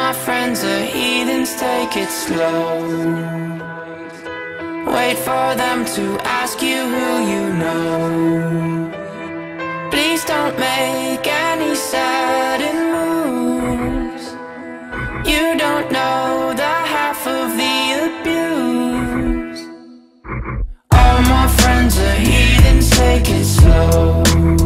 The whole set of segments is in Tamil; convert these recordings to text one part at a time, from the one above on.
my friends are heathens, take it slow. Wait for them to ask you who you know. Please don't make any sudden moves. You don't know the half of the abuse. All my friends are heathens, take it slow.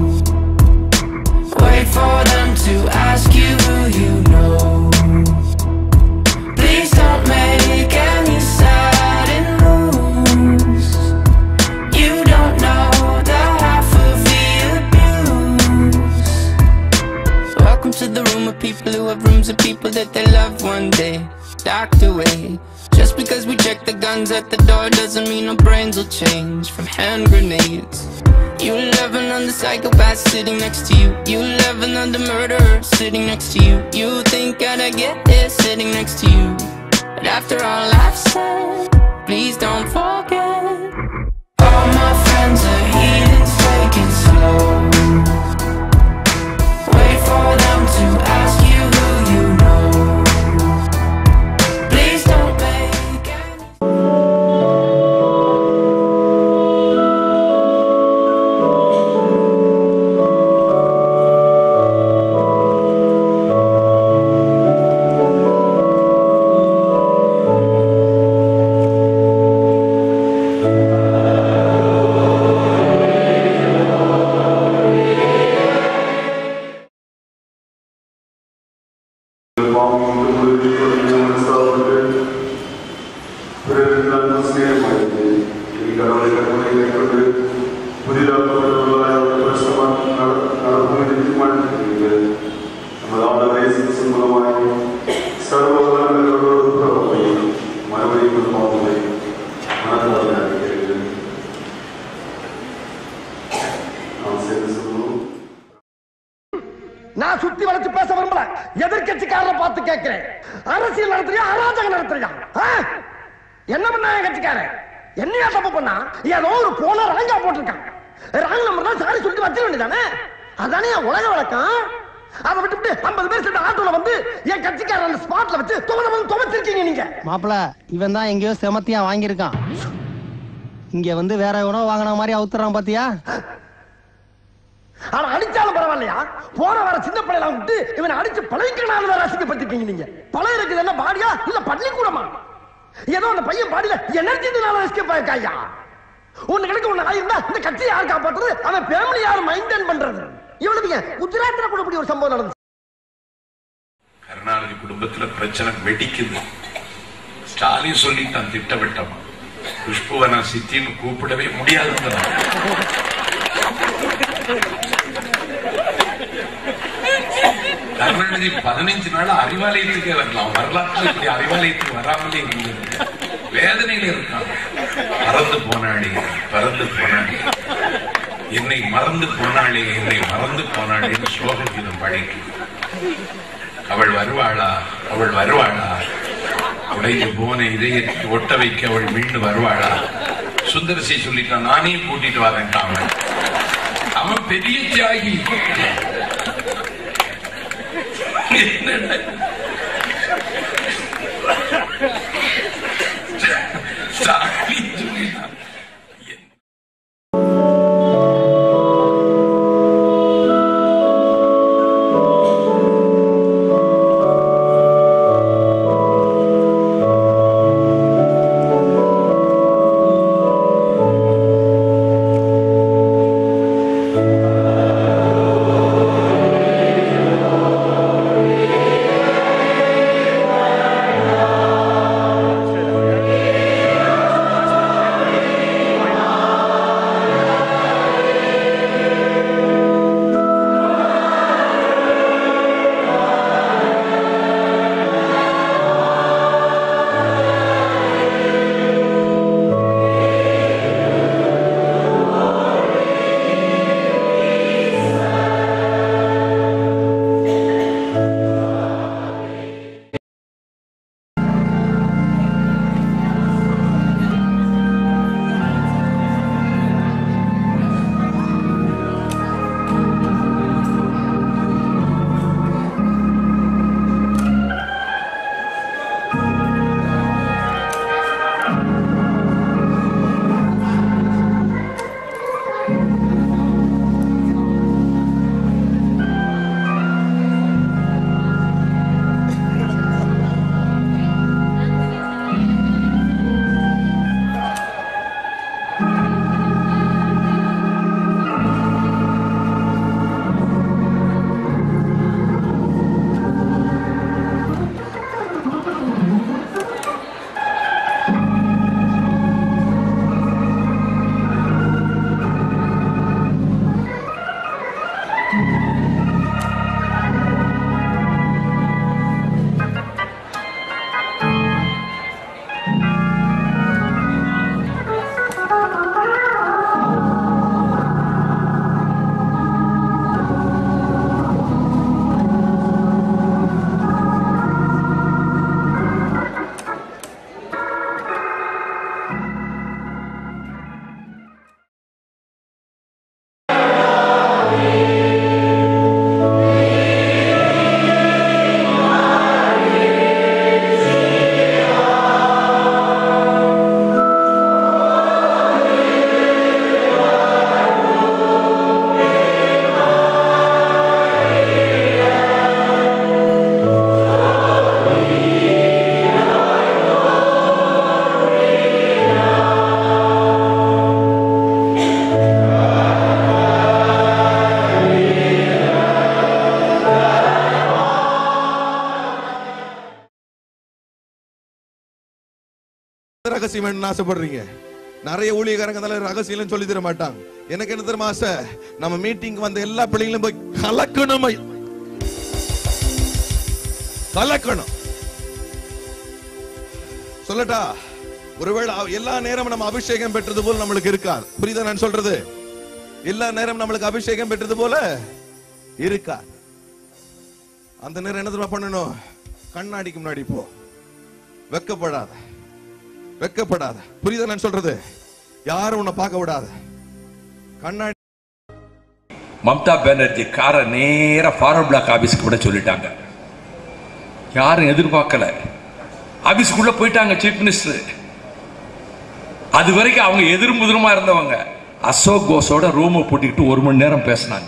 Wait for them to ask you who you know. Please don't make any sudden moves. You don't know the half of the abuse. Welcome to the room of people who have rooms of people that they loved one day docked away. Just because we check the guns at the door doesn't mean our brains will change from hand grenades. You loving on the psychopath sitting next to you. You loving on the murderer sitting next to you. You think I'd get it sitting next to you. But after all I've said, please don't forget. All my friends are heathens, take it slow. Wait for them to ask you who you know. Please don't make any. சொல்லுவோம் நான் சுத்தி வளைச்சு பேச விரும்பல எதிர்கட்சிக்காரரை பார்த்து கேட்கிறேன் அரசியல் நடத்துறியா அராஜகம் நடத்துறியா ஆ? என்ன பண்ணா என் கட்சிக்காரன் என்னையா தப்பு பண்ணா ஏதோ ஒரு போன ராங்கா போட்டிருக்கான் ராங் நம்பர் தான் சாரி சொல்லிட்டு வச்சிட வேண்டியதானே அதானே என் உலக வழக்கம் அதை விட்டுவிட்டு ஐம்பது பேர் சேர்ந்த ஆட்டோல வந்து என் கட்சிக்காரன் அந்த ஸ்பாட்ல வச்சு துவந்த வந்து துவச்சிருக்கீங்க நீங்க மாப்பிள இவன் தான் எங்கேயோ செமத்தியா வாங்கியிருக்கான் இங்க வந்து வேற எவனோ வாங்கின மாதிரி அவுத்துறான் பாத்தியா ஆனா அடிச்சாலும் பரவாயில்லையா போற வர சின்ன பிள்ளைல விட்டு இவனை அடிச்சு பழகிக்கனால வேற அசிங்கப்பட்டிருக்கீங்க நீங்க பழைய இருக்குது என்ன பாடியா இல்ல பள்ளிக்கூடமா ஏதோ அந்த பையன் பாடியில எனர்ஜினால எஸ்கேப் ஆயிருக்காயா ஒண்ணு கிடக்கு ஒண்ணு ஆயிருந்தா இந்த கட்சியை யார் காப்பாத்துறது அவன் ஃபேமிலி யார் மெயின்டைன் பண்றது இவ்வளவு குஜராத்ல கூட இப்படி ஒரு சம்பவம் நடந்துச்சு கருணாநிதி குடும்பத்துல பிரச்சனை வெடிக்குது ஸ்டாலின் சொல்லிட்டான் திட்டவட்டமா குஷ்புவனா சித்தின்னு கூப்பிடவே முடியாதுங்கிறான் கருணாநிதி பதினைஞ்சு நாள் அறிவாலயத்துக்கே வரலாம் வரலாற்றுல இப்படி அறிவாலயத்துக்கு வராமலே இருந்தது வேதனையில இருக்கான் பறந்து போனாளே பறந்து போனாளே என்னை மறந்து போனாளே என்னை மறந்து போனாளேன்னு ஸ்லோக கீதம் பாடிட்டு அவள் வருவாளா அவள் வருவாளா உடைந்து போன இதயத்தை ஒட்ட வைக்க அவள் மீண்டு வருவாளா சுந்தரசி சொல்லிட்டான் நானே கூட்டிட்டு வரேன் அவன் அவன் பெரிய தியாகி என்னடா? ஸ்டாலின் சொல்லிட்டான் ஆ ரகசியம் வேணும்னு ஆசைப்படுறீங்க நிறைய ஊழியக்காரங்க அதெல்லாம் ரகசியம் சொல்லி தர மாட்டாங்க எனக்கு என்ன தெரியுமா ஆசை நம்ம மீட்டிங் வந்த எல்லா பிள்ளைங்களும் போய் கலக்கணும் ஐயா. கலக்கணும் சொல்லட்டா ஒருவேளை அவ- எல்லா நேரமும் நம்ம அபிஷேகம் பெற்றது போல நம்மளுக்கு இருக்காது புரியுதா நான் சொல்றது எல்லா நேரம் நம்மளுக்கு அபிஷேகம் பெற்றது போல இருக்கா அந்த நேரம் என்ன தெரியுமா பண்ணணும் கண்ணாடிக்கு முன்னாடி போ வெக்கப்படாத வெக்கப்படாத புரியுதா நான் சொல்றது யாரும் உன்னை பார்க்க விடாத கண்ணாடி மம்தா பானர்ஜி காரை நேரா ஃபார்வர்ட் பிளாக் ஆபீஸ்க்கு விட சொல்லிட்டாங்க யாரும் எதிர்பார்க்கல ஆபீஸ்க்குள்ள போயிட்டாங்க சீஃப் மினிஸ்டர் அது வரைக்கும் அவங்க எதிர் முதிரமா இருந்தவங்க அசோக் கோஸோட ரூமை பூட்டிக்கிட்டு ஒரு மணி நேரம் பேசினாங்க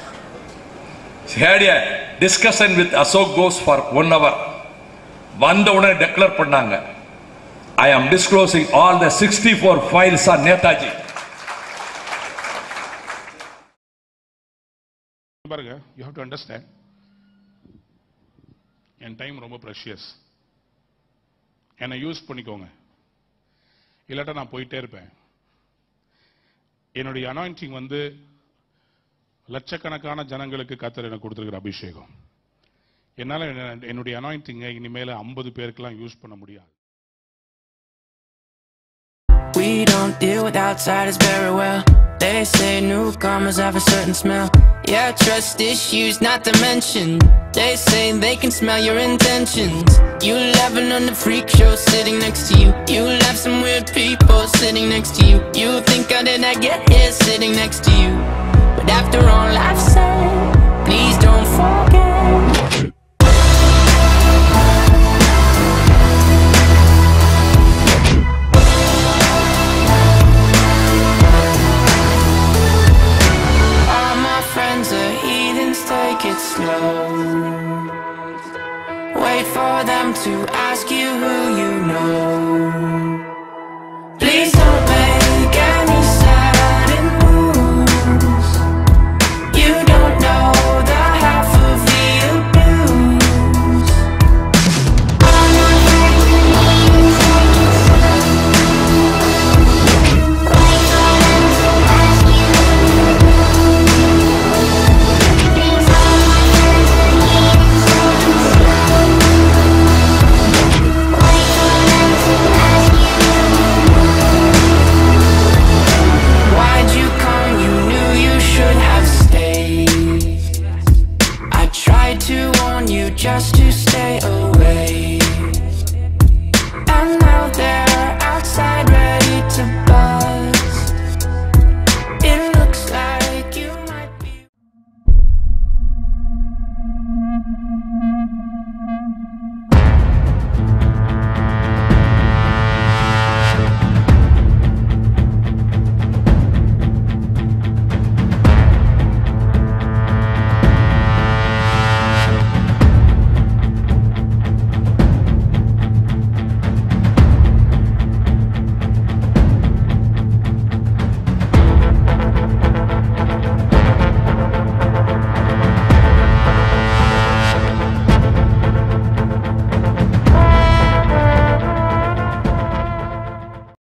discussion with Ashok goes for one hour வந்த உடனே டெக்ளேர் பண்ணாங்க I am disclosing all the sixty four files are Netaji பாருங்க யூ ஹவ் டு அண்டர்ஸ்டாண்ட் என் டைம் ரொம்ப ப்ரெஷியஸ் என்னை யூஸ் பண்ணிக்கோங்க இல்லாட்டா நான் போயிட்டே இருப்பேன் என்னுடைய அனாயிண்டிங் வந்து லட்சக்கணக்கான ஜனங்களுக்கு கத்தர் எனக்கு கொடுத்துருக்கிற அபிஷேகம் என்னால் என்னுடைய அனாயிண்டிங்கை இனிமேல் ஐம்பது பேருக்கெல்லாம் யூஸ் பண்ண முடியாது We don't deal with outsiders very well. They say newcomers have a certain smell. Yeah, trust issues not to mention. They say they can smell your intentions. You laughing on the freak show sitting next to you. You have some weird people sitting next to you. You think how did I get here sitting next to you? But after all I've said, please don't forget. All my friends are heathens, take it slow. Wait for them to ask you who you know. Please don't make any sudden moves. You don't know the half of the abuse. All my friends Wait for them to ask you Why'd you come? You knew you should have stayed. I tried to warn you just to stay away.